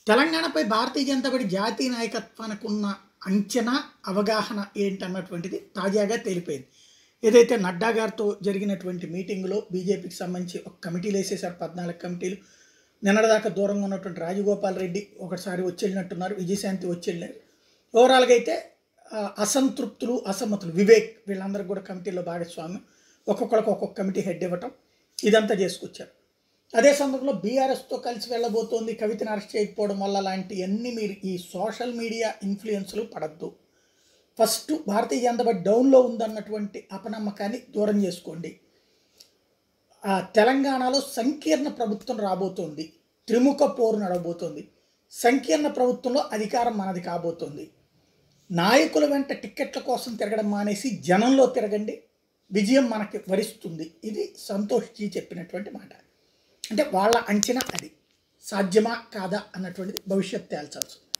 తెలంగాణపై భారతీయ జనతా పార్టీ జాతీయ నాయకత్వానికి ఉన్న అంచనా అవగాహన ఏంటన్నటువంటిది తాజాగా తేలిపోయింది ఏదైతే నడ్డా గారితో జరిగినటువంటి మీటింగులో బీజేపీకి సంబంధించి ఒక కమిటీలు వేసేసారు పద్నాలుగు కమిటీలు నిన్నటిదాకా దూరంగా ఉన్నటువంటి రాజగోపాల్ రెడ్డి ఒకసారి వచ్చి వెళ్ళినట్టున్నారు విజయశాంతి వచ్చి వెళ్ళారు ఓవరాల్గా అయితే ఆ, అసంతృప్తులు అసమ్మతులు వివేక్ వీళ్ళందరికీ కూడా కమిటీలో భాగస్వామ్యం ఒక్కొక్కరికి ఒక్కొక్క కమిటీ హెడ్ ఇవ్వటం ఇదంతా చేసుకొచ్చారు అదే సందర్భంలో బీఆర్ఎస్తో కలిసి వెళ్ళబోతోంది కవితను అరెస్ట్ చేయకపోవడం వల్ల లాంటివన్నీ మీరు ఈ సోషల్ మీడియా ఇన్ఫ్లుయెన్స్లు పడద్దు ఫస్ట్ భారతీయ జనతా పార్టీ డౌన్లో ఉందన్నటువంటి అపనమ్మకాన్ని దూరం చేసుకోండి ఆ తెలంగాణలో సంకీర్ణ ప్రభుత్వం రాబోతోంది త్రిముఖ పోరు నడబోతోంది సంకీర్ణ ప్రభుత్వంలో అధికారం మనది కాబోతోంది నాయకుల వెంట టిక్కెట్ల కోసం తిరగడం మానేసి జనంలో తిరగండి విజయం మనకి వరిస్తుంది ఇది సంతోష్ జీ చెప్పినటువంటి మాట అంటే వాళ్ళ అంచనా అది సాధ్యమా కాదా అన్నటువంటిది భవిష్యత్ తేల్చాల్సి ఉంది